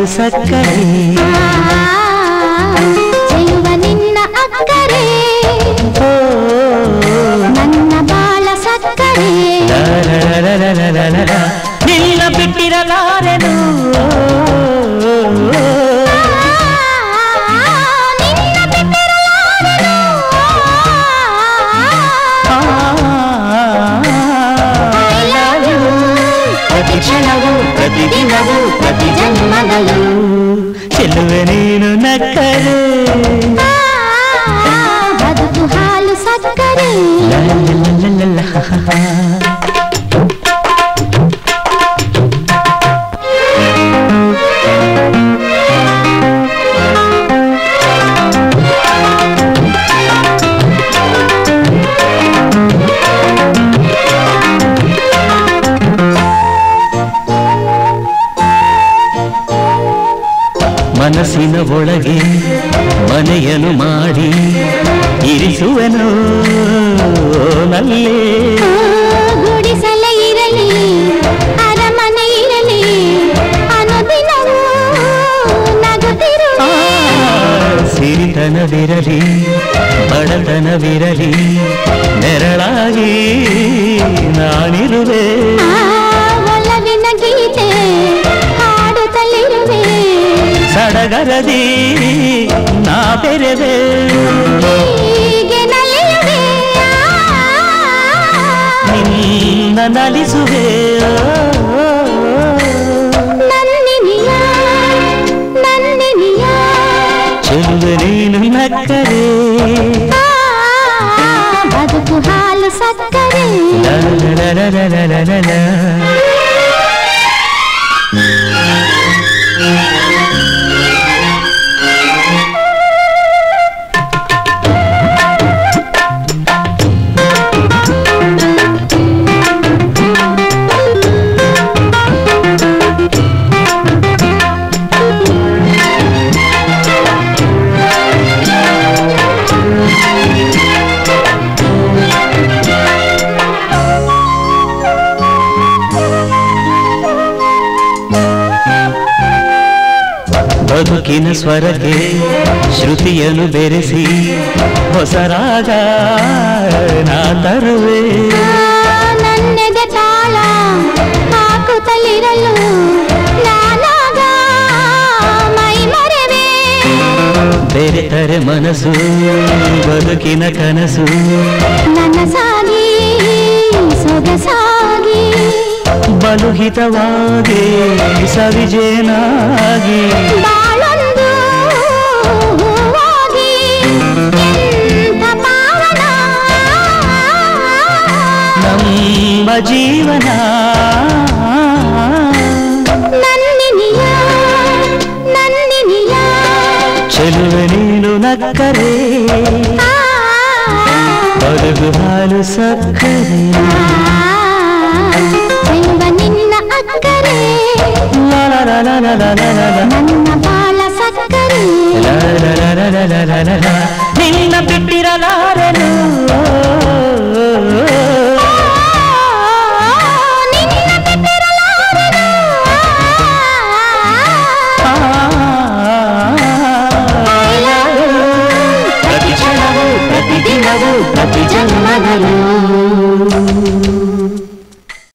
ಹಾಲು ಸಕ್ಕರೆ ಚೆಲುವ ನಿನ್ನ ಅಕ್ಕರೆ ಓ, ನನ್ನ ಬಾಳ ಸಕ್ಕರೆ ಲಲಲಲಲಲಲಲ. ನಿನ್ನ ಬಿಟ್ಟಿರಲಾರೆನು ನಿನ್ನ ಬಿಟ್ಟಿರಲಾರೆನು. I love you. ಪ್ರತಿ ಕ್ಷಣವೂ ಪ್ರತಿ ದಿನವೂ ಪ್ರತಿ ಜನ್ಮದಲ್ಲೂ ಚೆಲ್ಲುವೆ ನೀನು ನಕ್ಕರೆ ಬದುಕು ಹಾಲು ಸಕ್ಕರೆ ಲಲಲಲಲಲ. ಮನಸ್ಸಿನ ಒಳಗೆ ಮನೆಯನ್ನು ಮಾಡಿ ಇರಿಸುವೆನು ನಲ್ಲೇ ಗುಡಿಸಲೇ ಇರಲಿ ಅರಮನೆ ಇರಲಿ ಅನುದಿನವೂ ನಗುತ್ತಿರುವ ಸಿರಿತನವಿರಲಿ ಬಡತನವಿರಲಿ ನೆರಳಾಗಿ ನಾನಿರುವೆ ಒಲವಿನ ಗೀತೆ ಹಾಡುತ್ತಲಿರುವೆ ಸಡಗರದಿ ನಾ ಬೆರೆವೆ ಹೀಗೆ ನಲಿಯುವೆ ನಿನ್ನ ನಲಿಸುವೆ ನನ್ನಿನಿಯ ನನ್ನಿನಿಯ ಚೆಲುವೆ ನೀನು ನಕ್ಕರೆ ಬದುಕು ಹಾಲು ಸಕ್ಕರೆ ಲಲಲಲಲಲಲಲ. ಬದುಕಿನ ಸ್ವರಕ್ಕೆ ಶ್ರುತಿಯನ್ನು ಬೆರೆಸಿ ಹೊಸ ರಾಗ ನಾ ತರುವೆ ನನ್ನೆದೆ ತಾಳ ಹಾಕುತ್ತಲಿರಲು ನಾನಾಗ ಮೈ ಮರೆವೆ ಬೆರೆತರೆ ಮನಸ್ಸು ಬದುಕಿನ ಕನಸು ನನಸಾಗಿ ಸೊಗಸಾಗಿ ಬಲುಹಿತವಾಗಿ ಸವಿಜೇನಾಗಿ ಬಾಳೊಂದು ಹೂವಾಗಿ ಎಂಥ ಪಾವನ ನಮ್ಮ ಜೀವನ ನನ್ನಿನಿಯ ನನ್ನಿನಿಯ ಚೆಲುವೆ ನೀನು ನಕ್ಕರೆ ಆ, ಬದುಕು ಹಾಲು ಸಕ್ಕರೆ ಚೆಲುವ ನಿನ್ನ ಅಕ್ಕರೆ ಲಲಲಲಲಲಲಲ. ನನ್ನ ಬಾಳ ಸಕ್ಕರೆ ಲಲಲಲಲಲಲಲ. ನಿನ್ನ ಬಿಟ್ಟಿರಲ